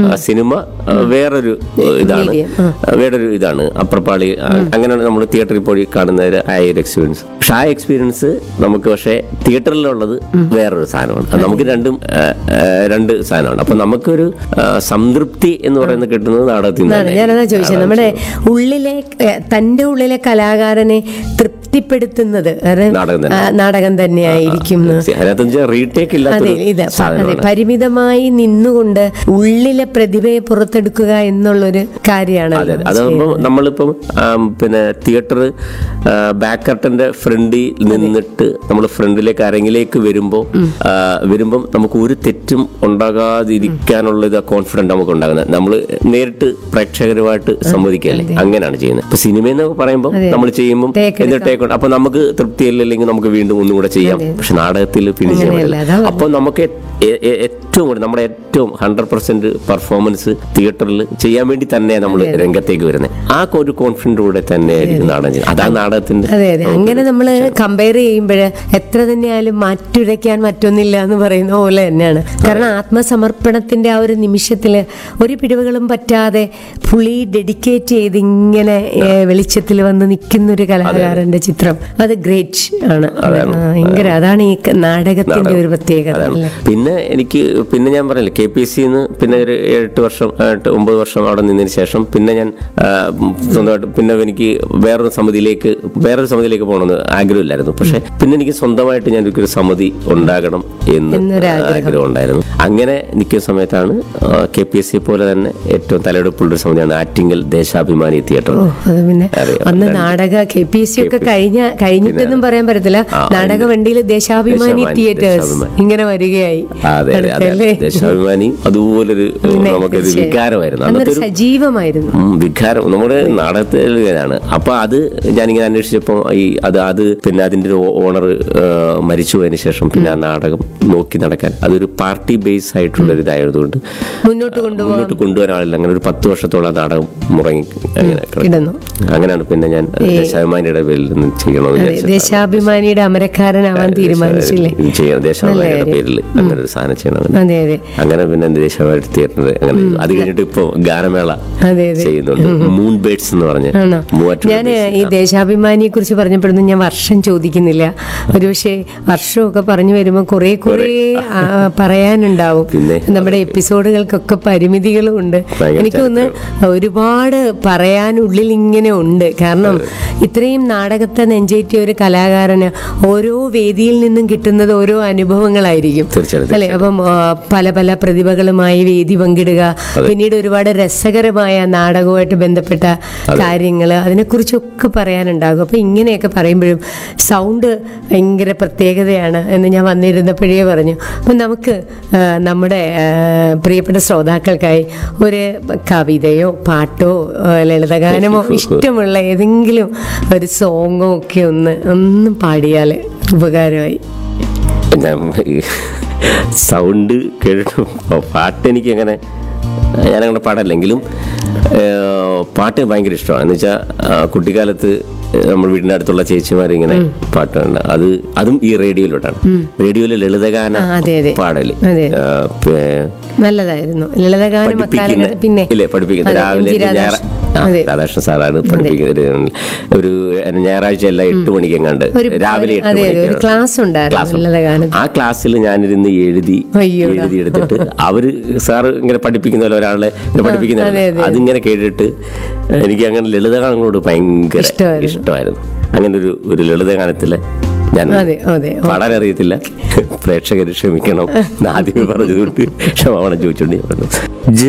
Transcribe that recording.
ആ സിനിമ ആ, വേറൊരു ഇതാണ് വേറൊരു ഇതാണ് അപ്പുറപ്പാളി ആ, അങ്ങനെയാണ് നമ്മൾ തിയേറ്ററിൽ പോയി കാണുന്ന ഒരു ആ ഒരു എക്സ്പീരിയൻസ് പക്ഷെ ആ എക്സ്പീരിയൻസ് നമുക്ക് പക്ഷേ തിയേറ്ററിലുള്ളത് വേറൊരു സാധനമാണ് അത് നമുക്ക് രണ്ടും ആ, ആ, രണ്ട് സാധനമാണ് അപ്പൊ നമുക്കൊരു ആ, സംതൃപ്തി എന്ന് പറയുന്നത് കിട്ടുന്നത് നാടകത്തിൽ നിന്ന് അതാണ് തന്നെ. ഞാനതാ ചോദിച്ചത് നമ്മുടെ ഉള്ളിലെ ഏഹ്, തന്റെ ഉള്ളിലെ കലാകാരനെ തൃപ്തിപ്പെടുത്തുന്നത് അത് നാടകം തന്നെ. ആ, നാടകം തന്നെയായിരിക്കും എന്ന്. അതിനകത്ത് റീടേക്ക് അതെ ഇല്ലാത്തൊരു ഇത് അതെ സാധനമാണ് പരിമിതമായി നിന്നുകൊണ്ട് ഉള്ളിലെ പ്രതിഭയെ പുറത്തെടുക്കുക എന്നുള്ളൊരു അതെ കാര്യമാണ് അതെ അതാകുമ്പോൾ നമ്മളിപ്പം ആം, പിന്നെ തിയേറ്റർ ബാക്ക് കർട്ടന്റെ ഫ്രണ്ടിൽ നിന്നിട്ട് നമ്മൾ ഫ്രണ്ടിലേക്ക് അരങ്ങിലേക്ക് വരുമ്പോൾ വരുമ്പം നമുക്ക് ഒരു തെറ്റും ഉണ്ടാകാതിരിക്കാനുള്ള ഇത് കോൺഫിഡൻറ്റ് നമുക്ക് ഉണ്ടാകുന്നത് നമ്മൾ നേരിട്ട് പ്രേക്ഷകരുമായിട്ട് സംവദിക്കുകയല്ലേ അങ്ങനെയാണ് ചെയ്യുന്നത് ഇപ്പൊ സിനിമ എന്ന് പറയുമ്പോൾ നമ്മൾ ചെയ്യുമ്പോൾ Take എന്നിട്ട് take on. അപ്പൊ നമുക്ക് തൃപ്തിയില്ലെങ്കിൽ നമുക്ക് വീണ്ടും ഒന്നും കൂടെ ചെയ്യാം പക്ഷെ നാടകത്തിൽ പിന്നെ ചെയ്യാൻ അങ്ങനെയല്ല, പറ്റില്ല അതാ അപ്പോൾ നമുക്ക് ഏ- ഏ- ഏറ്റവും കൂടുതൽ നമ്മുടെ ഏറ്റവും ഹൺഡ്രഡ് പെർസെന്റ് പെർഫോമൻസ് തിയേറ്ററിൽ ചെയ്യാൻ വേണ്ടി തന്നെ നമ്മൾ രംഗത്തേക്ക് വരുന്നത് ആ ഒരു കോൺഫിഡൻറ്റോടെ തന്നെ ആയിരിക്കും നാടകം ചെയ്യുന്നത് അതാണ് നാടകത്തിന്റെ അതെ അതെ അങ്ങനെ നമ്മൾ കമ്പയർ ചെയ്യുമ്പോൾ എത്ര തന്നെയായാലും മാറ്റുരയ്ക്കാൻ മറ്റൊന്നില്ല എന്ന് പറയുന്ന പോലെ തന്നെയാണ് കാരണം ആത്മസമർപ്പണത്തിന്റെ ആ ഒരു നിമിഷത്തിൽ ഒരു പിടിവുകളും പറ്റാതെ പുള്ളി ഡെഡിക്കേറ്റ് ചെയ്ത് ഇങ്ങനെ വെളിച്ചത്തിൽ വന്ന് നിൽക്കുന്ന ഒരു കലാകാരന്റെ ചിത്രം അത് ഗ്രേറ്റ് ആണ് ആ, ഭയങ്കര അതാണ് ഈ ക- നാടകത്തിന്റെ ഒരു പ്രത്യേകത അതാണ് അല്ലേ പിന്നെ എനിക്ക് പിന്നെ ഞാൻ പറഞ്ഞില്ല കെ പി എസ് സിന്ന് പിന്നെ ഒരു എട്ട് വർഷം എട്ട് ഒമ്പത് വർഷം അവിടെ നിന്നതിന് ശേഷം പിന്നെ ഞാൻ ആ, സ്വന്തമായിട്ട് പിന്നെ എനിക്ക് വേറൊരു സമിതിയിലേക്ക് വേറൊരു സമിതിയിലേക്ക് പോകണമെന്ന് ആഗ്രഹമില്ലായിരുന്നു പക്ഷെ പിന്നെ എനിക്ക് സ്വന്തമായിട്ട് ഞാൻ എനിക്കൊരു സമിതി ഉണ്ടാകണം എന്ന് എന്നൊരു ആഗ്രഹം ഉണ്ടായിരുന്നു അങ്ങനെ നിൽക്കുന്ന സമയത്താണ് കെ പി എസ് സി പോലെ തന്നെ ഏറ്റവും തലയെടുപ്പുള്ള ഒരു സമിതിയാണ് ആറ്റിങ്ങൽ ദേശാഭിമാനി തിയേറ്റർ ഓ അത് പിന്നെ അറിയാം. അന്ന് നാടക കെ പി എസ് സി ഒക്കെ കഴിഞ്ഞ കഴിഞ്ഞിട്ടെന്നും പറയാൻ പറ്റത്തില്ല നാടക വണ്ടിയിൽ ദേശാഭിമാനി ദേശാഭിമാനി, തിയേറ്റേഴ്സ് ദേശാഭിമാനി. ഇങ്ങനെ വരികയായി അതെ അതെ അതെ അടുത്തല്ലേ? ദേശാഭിമാനി അതുപോലൊരു പിന്നെ നമുക്കൊരു തീർച്ചയായും. വികാരമായിരുന്നു അന്നൊരു അന്നത്തെ ഒരു സജീവമായിരുന്നു ഉം, വികാരം നമ്മുടെ നാടകത്തിലാണ് അപ്പൊ അത് ഞാനിങ്ങനെ അന്വേഷിച്ചപ്പോൾ ഈ അത് അത് പിന്നെ അതിന്റെ ഒരു ഓണർ മരിച്ചു പോയതിനു ശേഷം പിന്നെ ആ നാടകം നോക്കി നടക്കാൻ അതൊരു പാർട്ടി ബേസ് ആയിട്ടുള്ള ഒരു ഇതായതുകൊണ്ട് മുന്നോട്ട് കൊണ്ടുപോകാൻ മുന്നോട്ട് കൊണ്ടുവരാനില്ല അങ്ങനെ ഒരു പത്ത് വർഷത്തോളം ആ നാടകം മുറങ്ങി അങ്ങനെ കിടന്നു. ഇടുന്നു അങ്ങനെയാണ് പിന്നെ ഞാൻ ദേശാഭിമാനിയുടെ പേരിൽ നിന്ന് ചെയ്യണമെന്ന് അതെ വിചാരിച്ചത് ദേശാഭിമാനിയുടെ അമരക്കാരനാവാൻ തീരുമാനിച്ചില്ലേ ഇത് ചെയ്യണം ദേശാഭിമാനിയുടെ പേരിൽ അങ്ങനെ ഒരു സാധനം ചെയ്യണം അതെ അതെ അങ്ങനെ പിന്നെ ദേശാഭിമാനി തിയേറ്ററിൽ അങ്ങനെ ചെയ്തു. അത് കഴിഞ്ഞിട്ട് ഇപ്പൊ ഗാനമേള അതെ അതെ ചെയ്യുന്നുണ്ട് മൂൺ ബേഡ്സ് എന്ന് പറഞ്ഞ് ആണോ മൂവാറ്റുപുഴ ഞാൻ ഈ ദേശാഭിമാനിയെ കുറിച്ച് പറഞ്ഞപ്പോഴൊന്നും ഞാൻ വർഷം ചോദിക്കുന്നില്ല ഒരുപക്ഷെ വർഷമൊക്കെ പറഞ്ഞു വരുമ്പോൾ കുറെ കുറെ ആ, പറയാനുണ്ടാവും പിന്നെ, നമ്മുടെ എപ്പിസോഡുകൾക്കൊക്കെ പരിമിതികളും ഉണ്ട് ഭയങ്കര എനിക്ക് തോന്നുന്നു ഒരുപാട് പറയാനുള്ളിൽ ഇങ്ങനെ ഉണ്ട് കാരണം ഇത്രയും നാടകത്തെ നെഞ്ചേറ്റിയ ഒരു കലാകാരന് ഓരോ വേദിയിൽ നിന്നും കിട്ടുന്നത് ഓരോ അനുഭവങ്ങളായിരിക്കും തീർച്ചയായിട്ടും, അല്ലെ അപ്പം ആ, പല പല പ്രതിഭകളുമായി വേദി പങ്കിടുക പിന്നീട് ഒരുപാട് രസകരമായ നാടകവുമായിട്ട് ബന്ധപ്പെട്ട കാര്യങ്ങൾ അതിനെക്കുറിച്ചൊക്കെ പറയാനുണ്ടാകും അപ്പം ഇങ്ങനെയൊക്കെ പറയുമ്പോഴും സൗണ്ട് ഭയങ്കര പ്രത്യേകതയാണ് എന്ന് ഞാൻ വന്നിരുന്നപ്പോഴേ പറഞ്ഞു അപ്പം നമുക്ക് ആ, നമ്മുടെ ആ, പ്രിയപ്പെട്ട ശ്രോതാക്കൾക്കായി ഒരു കവിതയോ പാട്ടോ ആ, ലളിതഗാനമോ ഇഷ്ടമുള്ള ഏതെങ്കിലും ഒരു സോങ്ങോ ഒക്കെ ഒന്ന് ഒന്ന് പാടിയാൽ ഉപകാരമായി ഞാൻ സൗണ്ട് കേട്ടു പാട്ട് എനിക്ക് അങ്ങനെ ഞാനങ്ങനെ പാടല്ലെങ്കിലും ഏഹ്, പാട്ട് ഭയങ്കര ഇഷ്ടമാണ് എന്ന് വെച്ചാൽ കുട്ടിക്കാലത്ത് നമ്മൾ വീടിൻ്റെ അടുത്തുള്ള ചേച്ചിമാർ ഇങ്ങനെ പാട്ടുണ്ട് അത് അതും ഈ റേഡിയോയിലോട്ടാണ് റേഡിയോയിലെ ലളിതഗാന ആ, അതെ, അതെ. പാടല് അതെ. ഏഹ്, പേ- നല്ലതായിരുന്നു ലളിതഗാനം പഠിപ്പിക്കുന്ന അക്കാലത്ത് പിന്നെ ഇല്ലേ പഠിപ്പിക്കുന്ന അതെ, രാവിലെ എം ജി രാധാകൃഷ്ണൻ. ഞായറ- ആ, അതെ. രാധാകൃഷ്ണൻ സാറാണ് പഠിപ്പിക്കുന്നത് ഒരു ഞായറാഴ്ച അല്ല എട്ട് മണിക്ക് എങ്ങാണ്ട് ഒരു രാവിലെ എട്ട് അതെ അതെ ഒരു മണിക്ക് ക്ലാസ് ഉണ്ടായിരുന്നു ക്ലാസ് ലളിതഗാനം ആ ക്ലാസ്സിൽ ഞാനിരുന്ന് എഴുതി അയ്യോടാ. എഴുതി എടുത്തിട്ട് അവര് സാറ് ഇങ്ങനെ പഠിപ്പിക്കുന്ന പോലെ ഒരാളെ ഇങ്ങനെ പഠിപ്പിക്കുന്ന അതെ, അതെ. അതിങ്ങനെ കേട്ടിട്ട് എനിക്ക് അങ്ങനെ ലളിതഗാനങ്ങളോട് ഭയങ്കര ഇഷ്ടമായിരുന്നു. ഇഷ്ടമായിരുന്നു അങ്ങനെ ഒരു ഒരു ലളിതഗാനത്തിലെ ഞാൻ അതെ അതെ പാടാൻ അറിയത്തില്ല പ്രേക്ഷകർ ക്ഷമിക്കണം എന്ന് ആദ്യമേ പറഞ്ഞതുകൊണ്ട് ക്ഷമാപണം ചോദിച്ചുകൊണ്ട് ഞാൻ പറഞ്ഞു